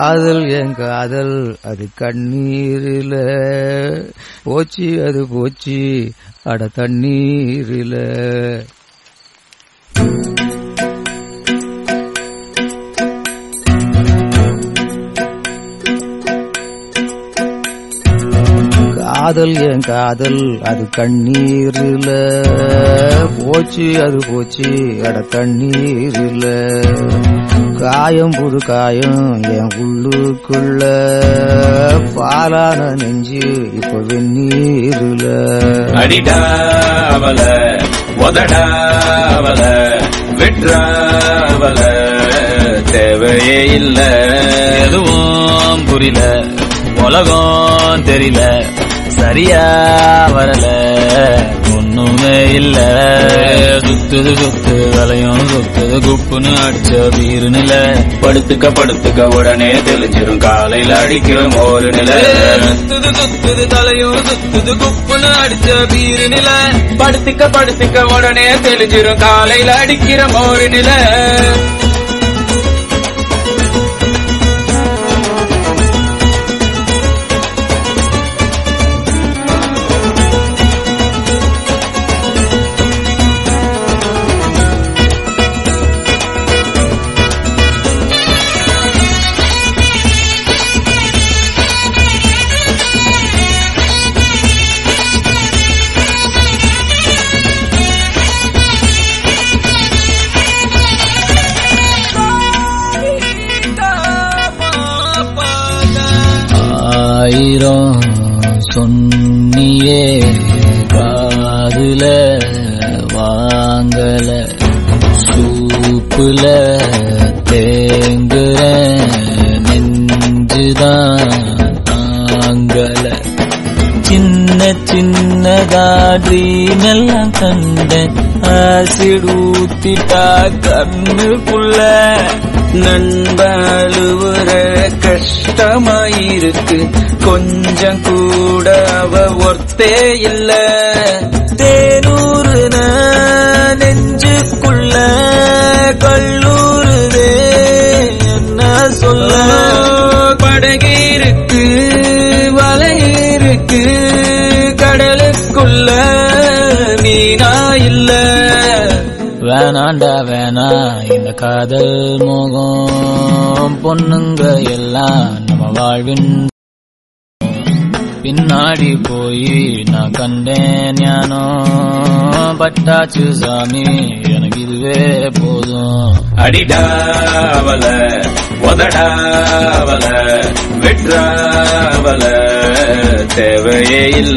காதல் என் காதல் அது கண்ணீரில போச்சு அது போச்சு அட தண்ணீரில காதல் என் காதல் அது கண்ணீரில போச்சு அது போச்சு அட தண்ணீரில காயம் புது காயம் என் உள்ளுக்குள்ள பாலான நெஞ்சு இப்ப வெந்நீருல அடிடா அவல உதடா அவல விட்றா அவல தேவையே இல்ல எதுவும் புரியல உலகம் தெரியல சரியா வரல ஒண்ணுமே இல்ல சுத்துது சுத்து வலையும் சுத்துது குப்புன்னு அடிச்ச வீரு நில படுத்துக்க படுத்துக்க உடனே தெளிஞ்சிரும் காலையில அடிக்கிறோம் ஒரு நிலை சுத்துது சுத்துது தலையும் சுத்துது குப்புன்னு அடிச்ச வீரு நில படுத்துக்க படுத்துக்க உடனே தெளிஞ்சிரும் காலையில அடிக்கிற ஒரு நிலை ஆயிரம் சொன்னியே காதுல வாங்கல சூப்புல தேங்குற நெஞ்சுதான் தாங்கல சின்ன சின்னதா ட்ரீம் எல்லாம் கண்டேன் ஆசிட் ஊத்திட்டா கண்ணுக்குள்ள நண்பழுவுற கஷ்டமாயிருக்கு கொஞ்சம் கூட அவ ஒர்த்தே இல்ல தேனூறுன நெஞ்சுக்குள்ள கல்லூருதே என்ன சொல்ல படகிருக்கு வலையிருக்கு கடலுக்குள்ள மீனா இல்ல வேணாண்டா வேணா இந்த காதல் மோகம் பொண்ணுங்க எல்லாம் நம்ம வாழ்வின் பின்னாடி போய் நான் கண்டேன் ஞானோ பட்டாச்சு சாமி எனக்கு இதுவே போதும் அடிடாவல உதடாவல விட்றாவல தேவையே இல்ல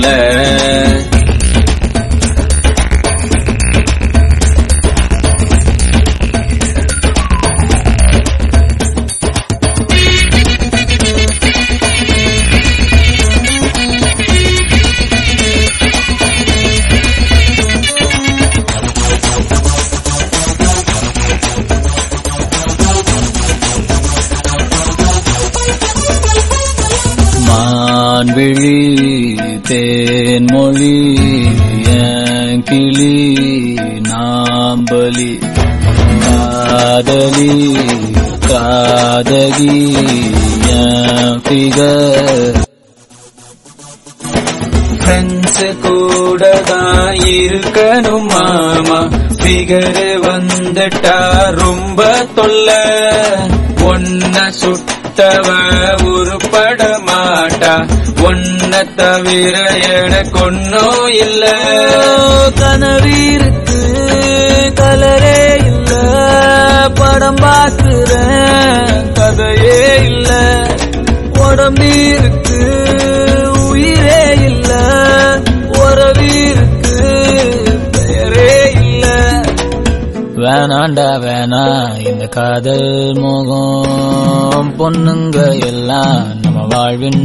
மான்விழி தேன்மொழி என் கிளி நாம்பலி காதலி காதகி என் ஃபிகர் ஃப்ரெண்ட்ஸ் கூட தான் இருக்கணும் மாமா ஃபிகர் வந்துட்டா ரொம்ப தொல்ல ஒன்ன சுட்டவ உருப்பட மாட்டா ஒன்ன தவிர எனக்கு ஒன்னும் இல்ல கனவீருக்கு கலரே இல்ல படம் பார்க்கிறேன் கதையே இல்ல உடம்பீருக்கு உயிரே இல்ல உறவீருக்கு பெயரே இல்ல வேணாண்டா வேணா இந்த காதல் மோகம் பொண்ணுங்க எல்லாம் நம்ம வாழ்வின்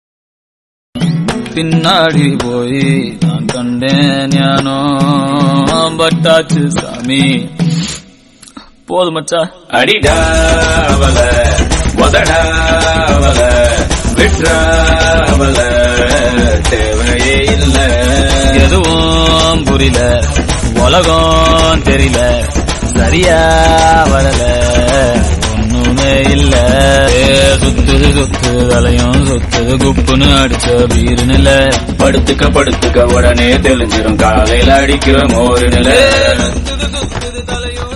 பின்னாடி போய் நான் கண்டேன் ஞானோ பட்டாச்சு சாமி போதும் மச்சா அடிடாவல உதடாவல விட்றாவல தேவையே இல்ல எதுவும் புரியல உலகம் தெரியல சரியா வரல ஒண்ணுமே இல்ல ஏ, சுத்துது சுத்துது தலையும் சுத்துது குப்புன்னு அடிச்ச பீரு நில படுத்துக்க படுத்துக்க உடனே தெளிஞ்சிரும் காலையில அடிக்கிற மோரு நில சுத்துது சுத்துது தலையும்